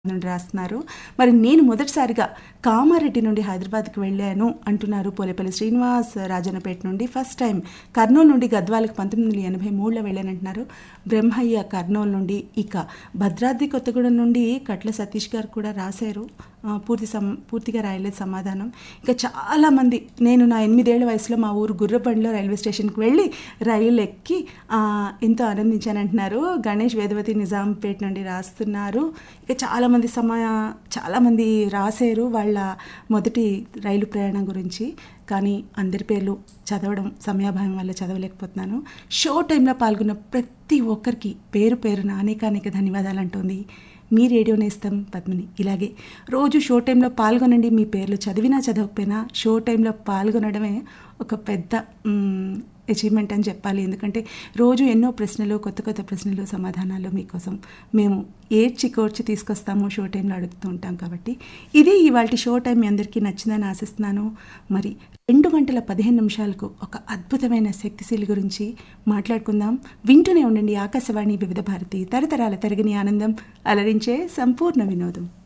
నుండి రాస్తున్నారు మరి నేను మొదటిసారిగా కామారెడ్డి నుండి హైదరాబాద్కి వెళ్ళాను అంటున్నారు పోలేపల్లి శ్రీనివాస్ రాజన్నపేట నుండి ఫస్ట్ టైం కర్నూలు నుండి గద్వాలకు పంతొమ్మిది వందల ఎనభై మూడులో వెళ్ళానంటున్నారు బ్రహ్మయ్య కర్నూలు నుండి ఇక భద్రాద్రి కొత్తగూడెం నుండి కట్ల సతీష్ గారు కూడా రాశారు ఆ, పూర్తి సం పూర్తిగా రాయలేదు సమాధానం ఇంకా చాలామంది నేను నా ఎనిమిదేళ్ల వయసులో మా ఊరు గుర్రబండిలో రైల్వే స్టేషన్కి వెళ్ళి రైలు ఎక్కి ఆ, ఎంతో ఆనందించానంటున్నారు గణేష్ వేదవతి నిజాంపేట నుండి రాస్తున్నారు ఇక చాలామంది సమయ చాలామంది రాశారు వాళ్ళ మొదటి రైలు ప్రయాణం గురించి కానీ అందరి పేర్లు చదవడం సమయాభావం వల్ల చదవలేకపోతున్నాను షో టైంలో పాల్గొన్న ప్రతి ఒక్కరికి పేరు పేరున అనేకానేక ధన్యవాదాలు అంటోంది మీ రేడియో నేస్తం పద్మిని ఇలాగే రోజు షో టైంలో పాల్గొనండి మీ పేర్లు చదివినా చదవకపోయినా షో టైంలో పాల్గొనడమే ఒక పెద్ద అచీవ్మెంట్ అని చెప్పాలి ఎందుకంటే రోజు ఎన్నో ప్రశ్నలు కొత్త కొత్త ప్రశ్నలు సమాధానాలు మీకోసం మేము ఏడ్చి కోర్చి తీసుకొస్తాము షో టైంలో అడుగుతూ ఉంటాం కాబట్టి ఇది ఇవాళ షో టైం మీ అందరికీ నచ్చిందని ఆశిస్తున్నాను మరి రెండు గంటల పదిహేను నిమిషాలకు ఒక అద్భుతమైన శక్తిశీలి గురించి మాట్లాడుకుందాం వింటూనే ఉండండి ఆకాశవాణి వివిధ భారతి తరతరాల తరగని ఆనందం అలరించే సంపూర్ణ వినోదం